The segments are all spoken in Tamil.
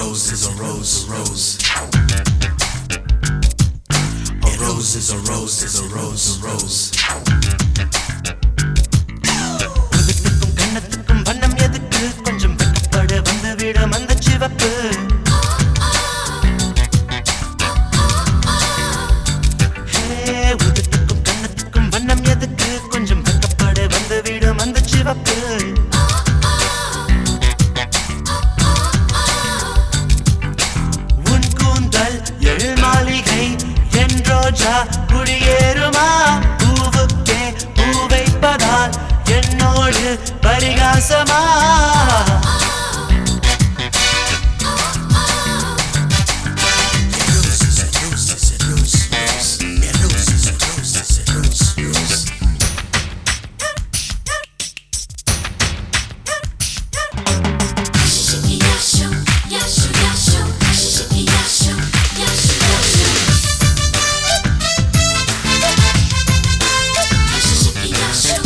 rose is a rose, a rose. A rose is a rose is a rose, a rose. உதட்டுக்கும் கண்ணத்துக்கும் வண்ணம் எதுக்கு கொஞ்சம் வெக்கப்பட வந்து விடும் அந்த சிவப்பு ஹே, உதட்டுக்கும் கண்ணத்துக்கும் வண்ணம் எதுக்கு கொஞ்சம் வெக்கப்பட வந்து விடும் அந்த சிவப்பு உன் கூந்தல் எழ் மாளிகை என் ரோஜா குடியேறுமா பூவுக்கே பூ வைப்பதால் என்னோடு பரிகாசமா Roses and roses and rose, rose. Yeah, roses and roses and rose, rose. Shishiki yasho, yasho, yasho. Shishiki yasho, yasho, yasho. Shishiki yasho.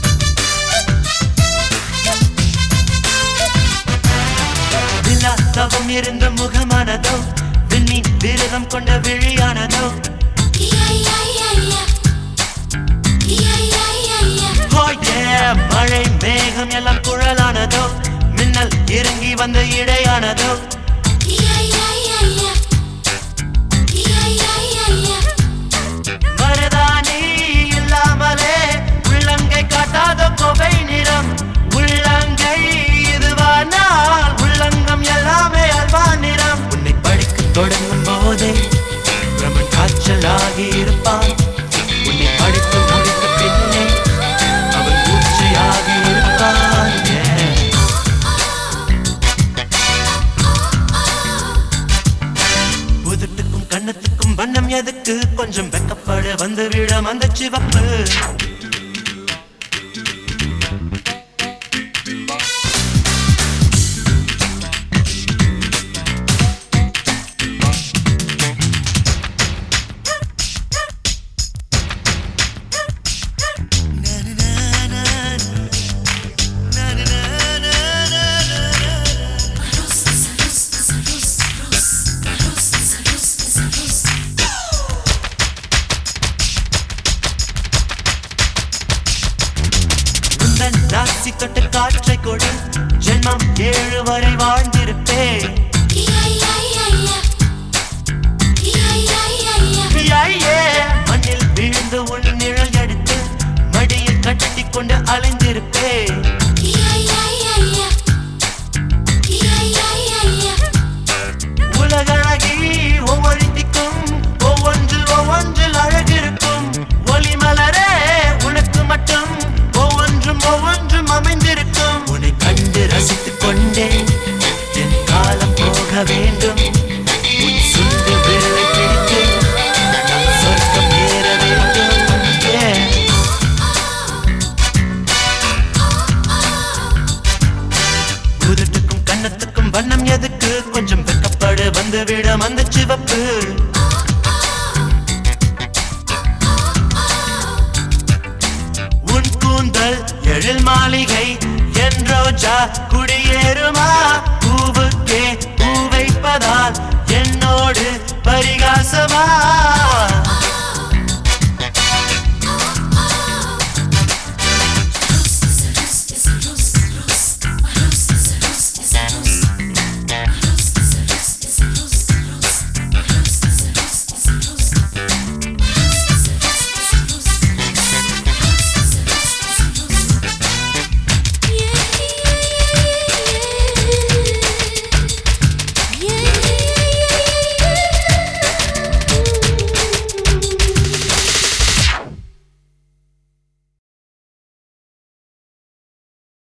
நிலா தவம் இருந்த முகமானதோ விண்மீன் விரதம் கொண்ட விழியானதோ Yeah, yeah, yeah, yeah. Yeah, yeah, yeah, yeah. Oh yeah, மழை மேகம் எல்லாம் குழலானதோ மின்னல் இறங்கி வந்த இடையானதோ Yeah, yeah, yeah, yeah. Yeah, yeah, yeah, yeah. மருதாணி இல்லாமலே உள்ளங்கை காட்டாத கோவை நிறம் உள்ளங்கை இதுவானால் உள்ளங்கம் எல்லாமே அல்வா நிறம் உன்னை படிக்க தொடங்கும் போதே பிரமன் காய்ச்சலாகி இருப்பான் உன்னை படித்து முடித்த பின்னே அவன் பூச்சியாகி இருப்பான் yeah. உதட்டுக்கும் கண்ணத்துக்கும் வண்ணம் எதுக்கு கொஞ்சம் வெக்கப்பட வந்து விழும் அந்த சிவப்பு உந்தன் ராசி தொட்டு காற்றை கொடு ஜென்மம் ஏழு வரை வாழ்ந்திருப்பேன்